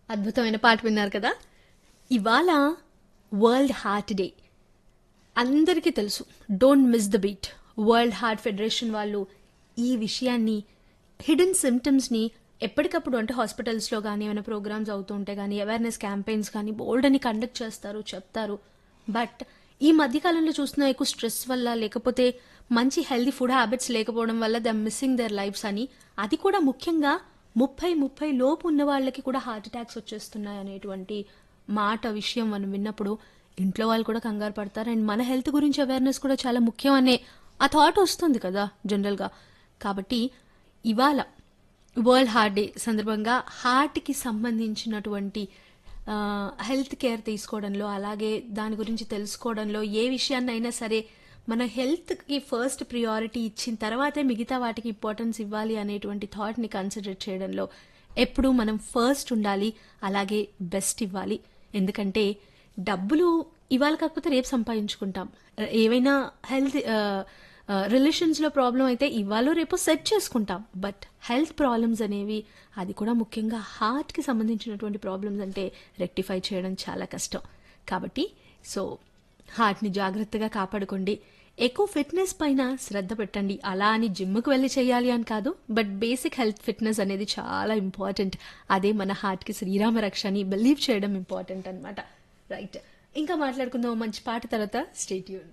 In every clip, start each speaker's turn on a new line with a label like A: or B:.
A: అద్భుతమైన పాట విన్నారు కదా ఇవాళ వరల్డ్ హార్ట్ డే అందరికీ తెలుసు don't miss the beat world heart federation వాళ్ళు ఈ విషయాన్ని హిడెన్ సిమ్టమ్స్ని ఎప్పటికప్పుడు అంటే హాస్పిటల్స్లో కానీ ఏమైనా ప్రోగ్రామ్స్ అవుతూ ఉంటే కానీ అవేర్నెస్ క్యాంపెయిన్స్ కానీ బోల్డ్ అని కండక్ట్ చేస్తారు చెప్తారు బట్ ఈ మధ్యకాలంలో చూస్తున్న ఎక్కువ స్ట్రెస్ వల్ల లేకపోతే మంచి హెల్దీ ఫుడ్ హ్యాబిట్స్ లేకపోవడం వల్ల ద మిస్సింగ్ దర్ లైఫ్స్ అని అది కూడా ముఖ్యంగా ముప్పై ముప్పై లోపు ఉన్న వాళ్ళకి కూడా హార్ట్ అటాక్స్ వచ్చేస్తున్నాయి అనేటువంటి మాట విషయం మనం విన్నప్పుడు ఇంట్లో వాళ్ళు కూడా కంగారు పడతారు అండ్ మన హెల్త్ గురించి అవేర్నెస్ కూడా చాలా ముఖ్యం అనే ఆ థాట్ వస్తుంది కదా జనరల్గా కాబట్టి ఇవాళ వరల్డ్ హార్ట్ డే సందర్భంగా హార్ట్కి సంబంధించినటువంటి ఆ, హెల్త్ కేర్ తీసుకోవడంలో అలాగే దాని గురించి తెలుసుకోవడంలో ఏ విషయాన్నైనా సరే మన హెల్త్కి ఫస్ట్ ప్రియారిటీ ఇచ్చిన తర్వాతే మిగతా వాటికి ఇంపార్టెన్స్ ఇవ్వాలి అనేటువంటి థాట్ని కన్సిడర్ చేయడంలో ఎప్పుడూ మనం ఫస్ట్ ఉండాలి అలాగే బెస్ట్ ఇవ్వాలి ఎందుకంటే డబ్బులు ఇవాళ కాకపోతే రేపు సంపాదించుకుంటాం ఏవైనా హెల్త్ రిలేషన్స్లో ప్రాబ్లం అయితే ఇవాళ రేపు సెట్ చేసుకుంటాం బట్ హెల్త్ ప్రాబ్లమ్స్ అనేవి అది కూడా ముఖ్యంగా హార్ట్కి సంబంధించినటువంటి ప్రాబ్లమ్స్ అంటే రెక్టిఫై చేయడం చాలా కష్టం కాబట్టి సో హార్ట్ని జాగ్రత్తగా కాపాడుకోండి ఎక్కువ ఫిట్నెస్ పైన శ్రద్ధ పెట్టండి అలా అని జిమ్కి వెళ్ళి చేయాలి అని కాదు బట్ బేసిక్ హెల్త్ ఫిట్నెస్ అనేది చాలా ఇంపార్టెంట్ అదే మన హార్ట్కి శ్రీరామ రక్ష అని బిలీవ్ చేయడం ఇంపార్టెంట్ అన్నమాట రైట్ ఇంకా మాట్లాడుకుందాం ఓ మంచి పాట తర్వాత స్టేట్ యూన్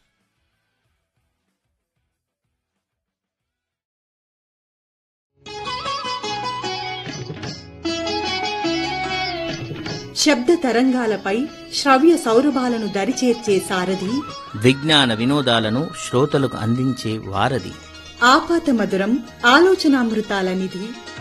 B: శబ్ద తరంగాలపై శ్రవ్య సౌరభాలను దరిచేర్చే సారథి
C: విజ్ఞాన వినోదాలను శ్రోతలకు అందించే వారధి
B: ఆపాత మధురం ఆలోచనామృతాల నిధి